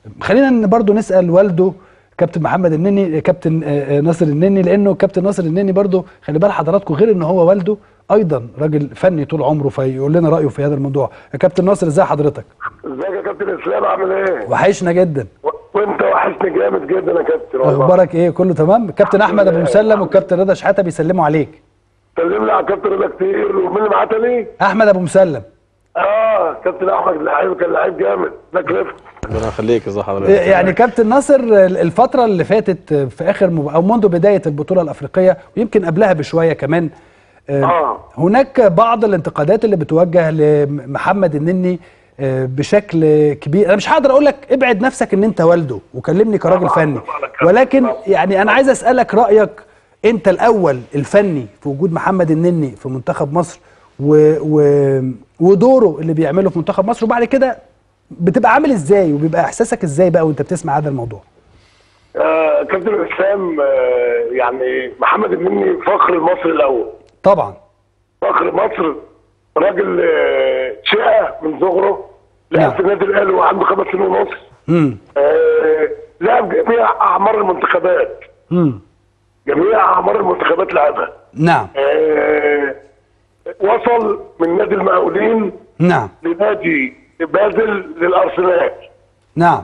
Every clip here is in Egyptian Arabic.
خلينا برضو نسال والده كابتن محمد النني كابتن آه، آه، ناصر النني لانه كابتن ناصر النني برضو خلي بال حضراتكم غير ان هو والده ايضا راجل فني طول عمره فيقول لنا رايه في هذا الموضوع يا كابتن ناصر ازي حضرتك ازيك يا كابتن اسلام عامل ايه؟ وحشنا جدا و- وانت وحشني جامد جدا يا كابتن والله اخبارك ايه كله تمام كابتن احمد ابو مسلم والكابتن رضا شحاته بيسلموا عليك سلم لي على كابتن رضا كتير ومين اللي معاه تاني؟ احمد ابو مسلم اه كابتن احمد لعيب كان لعيب جامد ده كليف ربنا يخليك ازي حضرتك يعني كابتن ناصر الفترة اللي فاتت في آخر مب... أو منذ بداية البطولة الأفريقية ويمكن قبلها بشوية كمان آه، آه. هناك بعض الانتقادات اللي بتوجه لمحمد النني آه، بشكل كبير انا مش هقدر اقول لك ابعد نفسك ان انت والده وكلمني كراجل طبعاً، فني طبعاً يا كابتن، ولكن طبعاً. يعني انا عايز اسالك رايك انت الاول الفني في وجود محمد النني في منتخب مصر و... و... ودوره اللي بيعمله في منتخب مصر وبعد كده بتبقى عامل ازاي وبيبقى احساسك ازاي بقى وانت بتسمع هذا الموضوع آه كابتن اسلام آه يعني محمد النني فخر المصري الاول طبعا فخر مصر راجل آه شقه من صغره لعب نعم. في النادي الاهلي وعنده خمس سنين ونص امم آه لعب جميع اعمار المنتخبات امم جميع اعمار المنتخبات لعبها نعم آه، وصل من نادي المقاولين نعم لنادي بازل للارسنال نعم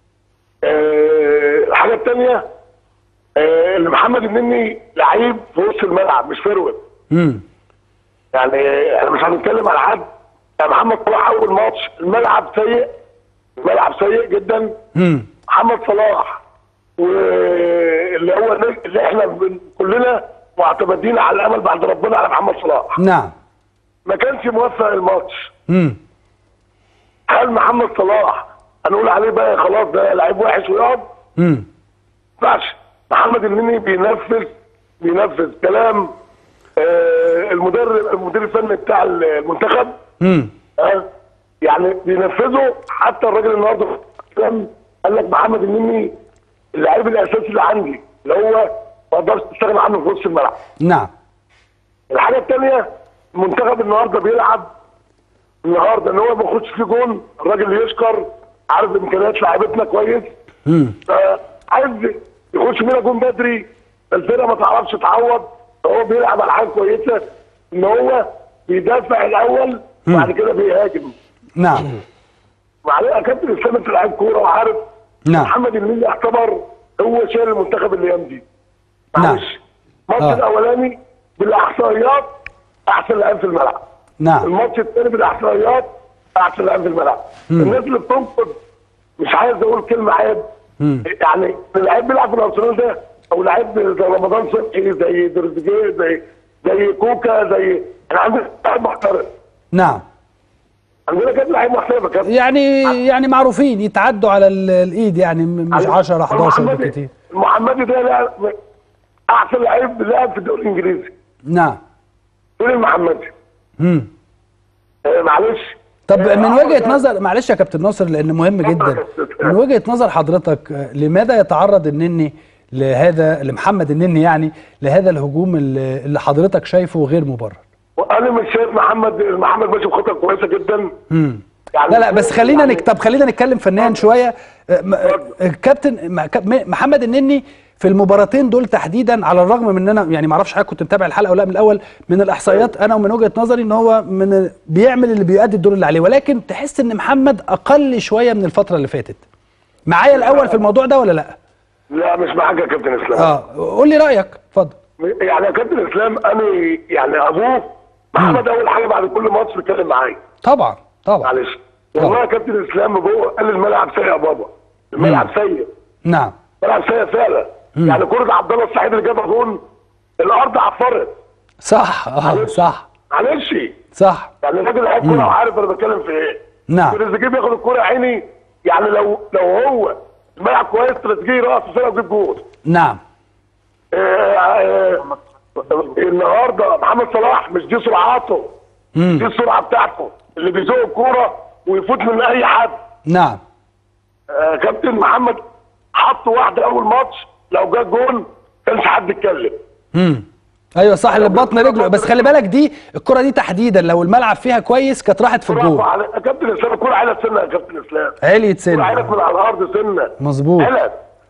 آه، الحاجه الثانيه ان محمد النني لعيب في وسط الملعب مش فروت امم يعني احنا مش هنتكلم على حد يعني محمد صلاح اول ماتش الملعب سيء الملعب سيء جدا امم محمد صلاح واللي هو اللي احنا بن- كلنا معتمدين على الامل بعد ربنا على محمد صلاح نعم ما كانش موفق الماتش امم هل محمد صلاح هنقول عليه بقى خلاص ده لعيب وحش ويقعد؟ امم ما ينفعش محمد النني بينفذ بينفذ كلام آه المدرب المدير الفني بتاع المنتخب امم آه يعني بينفذه حتى الراجل النهارده كلام قال لك محمد النني اللعيب الاساسي اللي عندي اللي هو ما اقدرش تستغنى عنه في وسط الملعب نعم الحاجه الثانيه المنتخب النهارده بيلعب النهارده ان هو ما ياخدش فيه جون الراجل يشكر عارف امكانيات لعيبتنا كويس امم عايز يخش فينا جون بدري الفرقه ما تعرفش تعوض هو بيلعب على حاجه كويسه ان هو بيدافع الاول وبعد كده بيهاجم نعم وبعدين يا كابتن اسلام انت لعيب كوره وعارف نعم. محمد النني يعتبر هو شايل المنتخب الايام دي معلش الماتش آه. الاولاني بالاحصائيات احسن لاعب في الملعب نعم الماتش الثاني بالاحصائيات احسن لاعب في الملعب الناس اللي بتنقد مش عايز اقول كلمه عيب يعني اللعيب بيلعب في الارسنال ده او لعيب زي رمضان صبحي زي درزجيه زي زي كوكا زي احنا عندنا لعيب محترف نعم عندنا كام لعيب محترف يا كابتن يعني يعني معروفين يتعدوا على ال- الايد يعني م- مش 10 11 المحمدي- بالكتير المحمدي ده لاعب احسن لعيب لعب في الدوري الانجليزي نعم فين المحمدي امم آه، معلش طب آه، من عمرو وجهة ده- نظر معلش يا كابتن ناصر لان مهم جدا يا كابتن. من وجهة نظر حضرتك آه، لماذا يتعرض النني لهذا لمحمد النني يعني لهذا الهجوم اللي اللي حضرتك شايفه غير مبرر وانا مش شايف محمد محمد ماشي بخطه كويسه جدا امم يعني لا لا بس خلينا يعني- نك... طب خلينا نتكلم فنيا شويه آه، م- آه، كابتن م- كاب- م- محمد النني في المباراتين دول تحديدا على الرغم من ان انا يعني ما اعرفش حضرتك كنت متابع الحلقه ولا من الاول من الاحصائيات انا ومن وجهه نظري ان هو من بيعمل اللي بيؤدي الدور اللي عليه ولكن تحس ان محمد اقل شويه من الفتره اللي فاتت معايا الاول في الموضوع ده ولا لا لا مش معاك يا كابتن اسلام اه قول لي رايك اتفضل يعني يا كابتن اسلام انا يعني ابوه محمد اول حاجه بعد كل ماتش بيتكلم معايا طبعا طبعا معلش والله يا كابتن اسلام ابوه قال الملعب سيء يا بابا الملعب سيء نعم الملعب سيء فعلا يعني كره عبد الله السعيد اللي جابها جون الارض عفرت صح اه صح معلش صح يعني الراجل لعيب كوره وعارف انا بتكلم في ايه نعم. تريزيجيه بياخد الكوره يا عيني يعني لو لو هو الملعب كويس تريزيجيه راس الفرقه ويجيب جول نعم آه، آه، النهارده محمد صلاح مش دي سرعاته مم. دي السرعه بتاعته اللي بيزوق الكوره ويفوت من اي حد نعم آه، كابتن محمد حط واحده اول ماتش لو جاب جون كانش حد يتكلم امم ايوه صح اللي ببطن رجله بس خلي بالك دي الكره دي تحديدا لو الملعب فيها كويس كانت راحت في الجول برافو عليك. يا كابتن اسلام الكوره علت سنه يا كابتن اسلام عليت الكوره علت سنه من على الارض سنه مظبوط. علت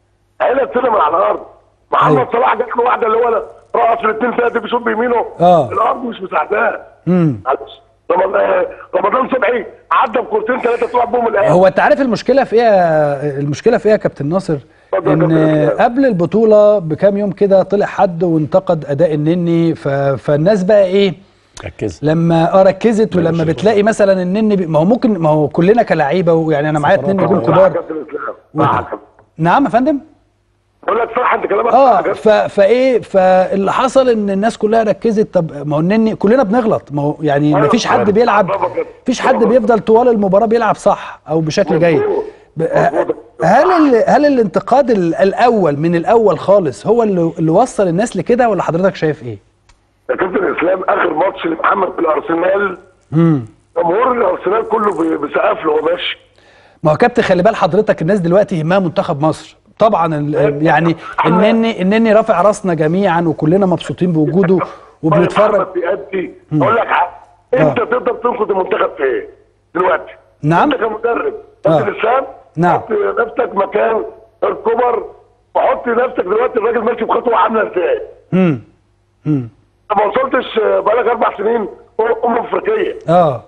علت سنه من على الارض محمد أيوة. صلاح جات له واحده اللي هو رقص الاثنين فيها دي بيشوط بيمينه آه. الارض مش مساعداه امم معلش. رمضان آه، رمضان صبحي عدى بكورتين ثلاثه تلعب بهم الان هو انت عارف المشكله في ايه يا- المشكله في ايه يا كابتن ناصر اتفضل يا ان كابتن إسلام. قبل البطوله بكام يوم كده طلع حد وانتقد اداء النني ف... فالناس بقى ايه ركز لما اه ركزت ولما بتلاقي مثلا النني بي... ما هو ممكن ما هو كلنا كلاعيبه ويعني انا معايا اتنين نجوم صح يا كبار كابتن اسلام صح يا كابتن. نعم يا فندم بقول لك صح انت كلامك صح يا اه كابتن. ف... فايه فاللي حصل ان الناس كلها ركزت طب ما هو النني كلنا بنغلط ما هو يعني ما أيوة، فيش حد أيوة. بيلعب برافو كده. فيش حد برافو. بيفضل طوال المباراه بيلعب صح او بشكل جيد مظبوط. ب- مظبوط. هل ال... هل الانتقاد ال- الاول من الاول خالص هو اللي, اللي وصل الناس لكده ولا حضرتك شايف ايه؟ يا كابتن اسلام اخر ماتش لمحمد في الارسنال امم جمهور الارسنال كله بي- بيسقف له وهو ماشي ما هو كابتن خلي بال حضرتك الناس دلوقتي يهمها منتخب مصر طبعا ال... يعني النني النني رافع راسنا جميعا وكلنا مبسوطين بوجوده وبنتفرج محمد بيأدي اقول لك حاجه انت تقدر تنقذ المنتخب في ايه دلوقتي نعم. انت كمدرب آه. كابتن اسلام نعم. حط نفسك مكان الكبر وحط نفسك دلوقتي الراجل ماشي بخطوه عامله ازاي امم امم انت ما وصلتش بقالك اربع سنين امم افريقيه اه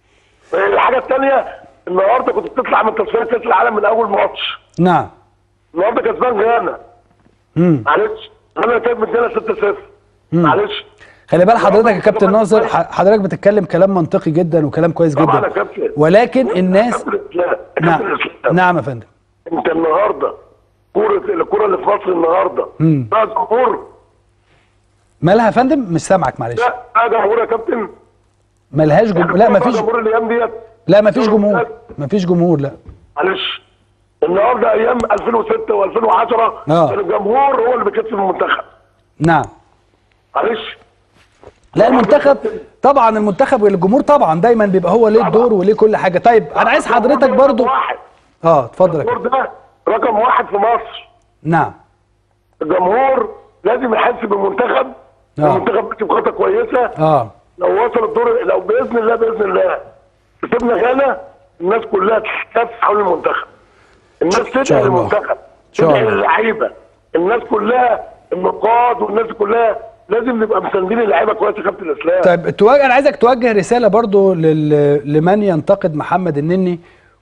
الحاجه الثانيه النهارده كنت بتطلع من تصفيات كاس العالم من اول ماتش نعم النهارده كسبان غانا امم معلش غانا كانت مدينا 6-0 معلش خلي بال حضرتك يا كابتن ناصر ح- حضرتك بتتكلم كلام منطقي جدا وكلام كويس طبعا جدا يا كابتن. ولكن الناس كابتن اسلام نعم كابتن اسلام نعم يا فندم انت النهارده كوره الكوره اللي في مصر النهارده مم. ده جمهور مالها يا فندم مش سامعك معلش لا ده جمهور يا كابتن ملهاش جمهور لا الكورة مفيش بقى جمهور الايام ديت لا مفيش جمهور مفيش جمهور لا معلش النهارده ايام 2006 و2010 آه. كان الجمهور هو اللي بيكسب المنتخب نعم معلش لا المنتخب طبعا المنتخب والجمهور طبعا دايما بيبقى هو ليه الدور وليه كل حاجه طيب انا عايز حضرتك الجمهور ده برضو رقم واحد اه اتفضل يا الجمهور كابتن. ده رقم واحد في مصر نعم الجمهور لازم يحس بالمنتخب آه. المنتخب ماشي بخطه كويسه اه لو وصل الدور لو باذن الله باذن الله كسبنا غانا الناس كلها تحتفل حول المنتخب الناس شاء تدعي الله. المنتخب شاء تدعي الله. اللعيبه الناس كلها النقاد والناس كلها لازم نبقى مساندين اللعيبه كويس يا كابتن اسلام طيب توجه انا عايزك توجه رساله برضو لل... لمن ينتقد محمد النني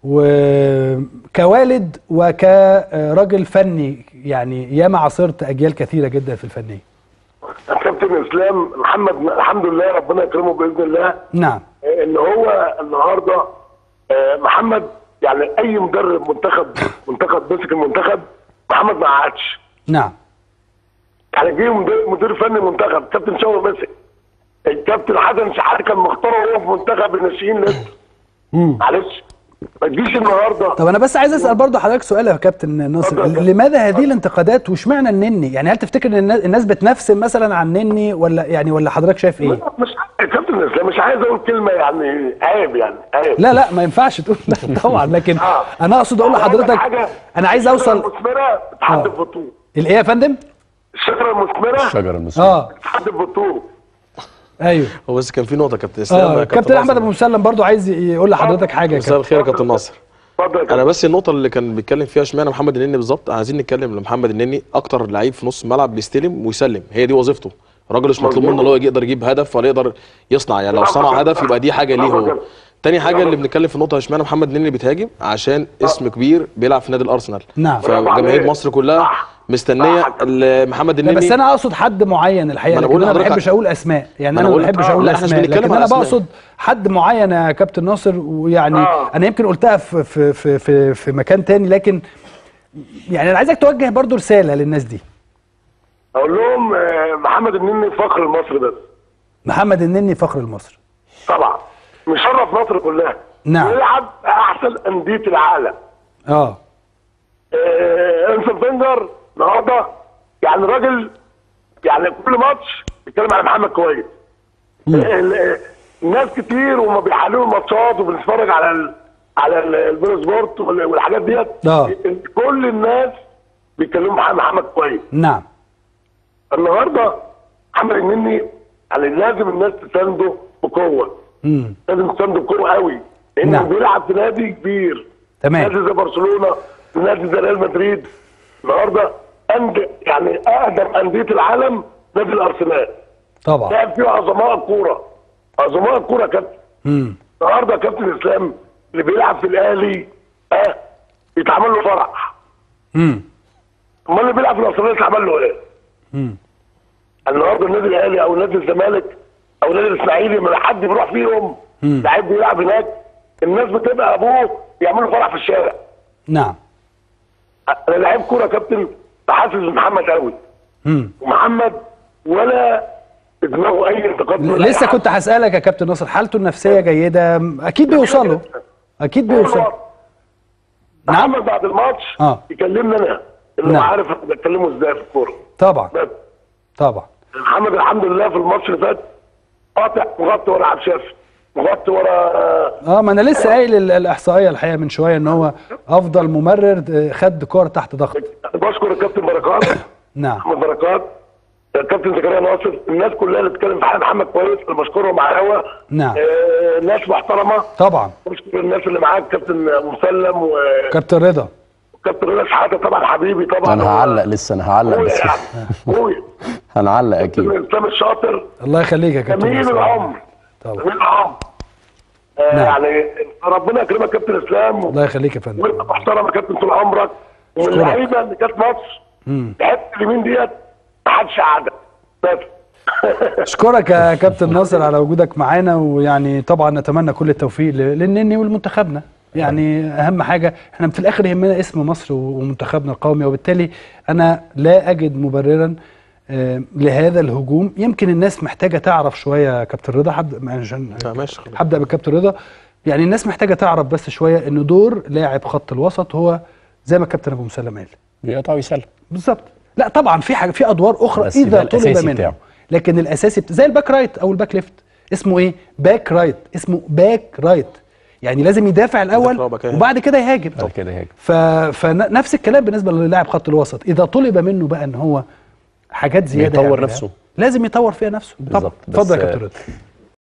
وكوالد وكراجل فني يعني ياما عاصرت اجيال كثيره جدا في الفنيه يا كابتن اسلام محمد الحمد لله ربنا يكرمه باذن الله نعم ان هو النهارده آه، محمد يعني اي مدرب منتخب منتخب مسك المنتخب محمد ما قعدش نعم يعني جه مدير, مدير فني منتخب كابتن شاور مسك الكابتن حسن شحاته كان مختاره وهو في منتخب الناشئين لسه مم. معلش ما تجيش النهارده طب انا بس عايز اسال برضو حضرتك سؤال يا كابتن ناصر اتفضل. لماذا هذه الانتقادات واشمعنى النني يعني هل تفتكر ان الناس- الناس بتنفسن مثلا عن النني ولا يعني ولا حضرتك شايف ايه مش يا كابتن اسلام مش عايز اقول كلمه يعني عيب يعني عيب لا لا ما ينفعش تقول لا طبعا لكن آه. انا اقصد اقول لحضرتك حاجة انا عايز اوصل المثمره تحدد آه. بالطول الايه يا فندم الشجره المثمره الشجر المسلم اه تحدد بالطول ايوه هو بس كان في نقطه كابتن اسلام اه يا كابتن احمد ناصر. ابو مسلم برضو عايز يقول لحضرتك حاجه يا مساء كابتن الخير يا كابتن ناصر اتفضل يا انا كابتن بس النقطه اللي كان بيتكلم فيها اشمعنى محمد النني بالظبط عايزين نتكلم لمحمد النني اكتر لعيب في نص الملعب بيستلم ويسلم هي دي وظيفته الراجل مش مطلوب منه ان هو يقدر يجيب هدف ولا يقدر يصنع يعني لو صنع هدف يبقى دي حاجه ليه هو تاني حاجه اللي بنتكلم في النقطه اشمعنى محمد النني بيتهاجم عشان اسم كبير بيلعب في نادي الارسنال نعم. فجماهير مصر كلها صح. مستنيه صح. ال- محمد لا النني بس انا اقصد حد معين الحقيقه ما أنا لكن بقول انا ما لحضرتك- بحبش اقول اسماء يعني ما انا أنا ما بقول- بحبش آه، اقول لا، إحنا مش اسماء بنتكلم لكن على انا أسماء. بقصد حد معين يا كابتن ناصر ويعني آه. انا يمكن قلتها في في في في, في مكان تاني لكن يعني انا عايزك توجه برضو رساله للناس دي اقول لهم آه، محمد النني فخر مصر بس محمد النني فخر المصري طبعا مشرف مصر كلها نعم. بيلعب احسن انديه العالم اه آه، انسون فينجر النهارده يعني راجل يعني كل ماتش بيتكلم على محمد كويس ال- ال- ناس كتير وما بيحللوا الماتشات وبنتفرج على ال على ال- البيرو سبورت وال- والحاجات ديت آه. كل الناس بيتكلموا مع محمد كويس نعم النهارده محمد النني يعني لازم الناس تسانده بقوه امم لازم تسانده بقوه قوي لانه نعم. بيلعب في نادي كبير تمام. نادي زي برشلونه نادي زي ريال مدريد النهارده أند يعني اقدم انديه العالم نادي الارسنال طبعا لعب فيه عظماء الكوره عظماء الكوره كابتن امم النهارده كابتن اسلام اللي بيلعب في الاهلي اه يتعمل له فرح امم امال اللي بيلعب في الارسنال يتعمل له ايه؟ امم النهارده النادي الاهلي او نادي الزمالك او نادي الاسماعيلي لما حد بيروح فيهم مم. لعيب بيلعب هناك الناس بتبقى ابوه يعملوا فرح في الشارع نعم انا لعيب كوره كابتن بحاسس محمد قوي امم ومحمد ولا دماغه اي انتقاد من أي لسه حد. كنت هسألك يا كابتن ناصر حالته النفسية جيدة اكيد بيوصلوا اكيد بيوصلوا نعم محمد بعد الماتش آه. يكلمني انا اللي نعم. هو عارف أنا بتكلمه ازاي في الكوره طبعا بس طبعا محمد الحمد لله في الماتش اللي فات قاطع مغطي ورا عبد الشافي مغطي ورا آه، اه ما انا لسه قايل ال- الاحصائيه الحقيقه من شويه ان هو افضل ممرر آه، خد كور تحت ضغط بشكر الكابتن بركات نعم احمد بركات الكابتن زكريا ناصر الناس كلها اللي بتتكلم في حق محمد كويس اللي بشكرهم على الهوا نعم. آه ناس محترمه طبعا بشكر الناس اللي معاك كابتن ابو مسلم كابتن رضا وكابتن رضا شحاته طبعا حبيبي طبعا انا هعلق لسه انا هعلق اخويا بس يعني اخويا هنعلق اكيد الاسلام الشاطر الله يخليك يا كابتن جميل ناصر. العمر طبعا جميل العمر آه نعم. يعني ربنا يكرمك كابتن اسلام الله يخليك يا فندم وانت محترم يا كابتن طول عمرك ومن أشكرك. اللعيبه اللي جت مصر مم. الحته اليمين ديت ما حدش قعدها بس اشكرك يا كابتن ناصر على وجودك معانا ويعني طبعا نتمنى كل التوفيق ل- للنني ولمنتخبنا يعني اهم حاجه احنا في الاخر يهمنا اسم مصر ومنتخبنا القومي وبالتالي انا لا اجد مبررا آه، لهذا الهجوم يمكن الناس محتاجه تعرف شويه يا كابتن رضا حد عشان لا، ماشي خلاص. هبدا بالكابتن رضا يعني الناس محتاجه تعرف بس شويه ان دور لاعب خط الوسط هو زي ما الكابتن ابو مسلم قال بيقطع ويسلم بالظبط لا طبعا في حاجه في ادوار اخرى بس اذا ده طلب الأساسي منه بتاعه. لكن الاساسي بت... زي الباك رايت او الباك ليفت اسمه ايه باك رايت اسمه باك رايت يعني لازم يدافع الاول يدافع وبعد كده وبعد كده يهاجم بعد كده يهاجم ف... فنفس الكلام بالنسبه للاعب خط الوسط اذا طلب منه بقى ان هو حاجات زياده يطور يعملها، نفسه. لازم يطور فيها نفسه طبعا بالظبط. بس- اتفضل يا كابتن رضا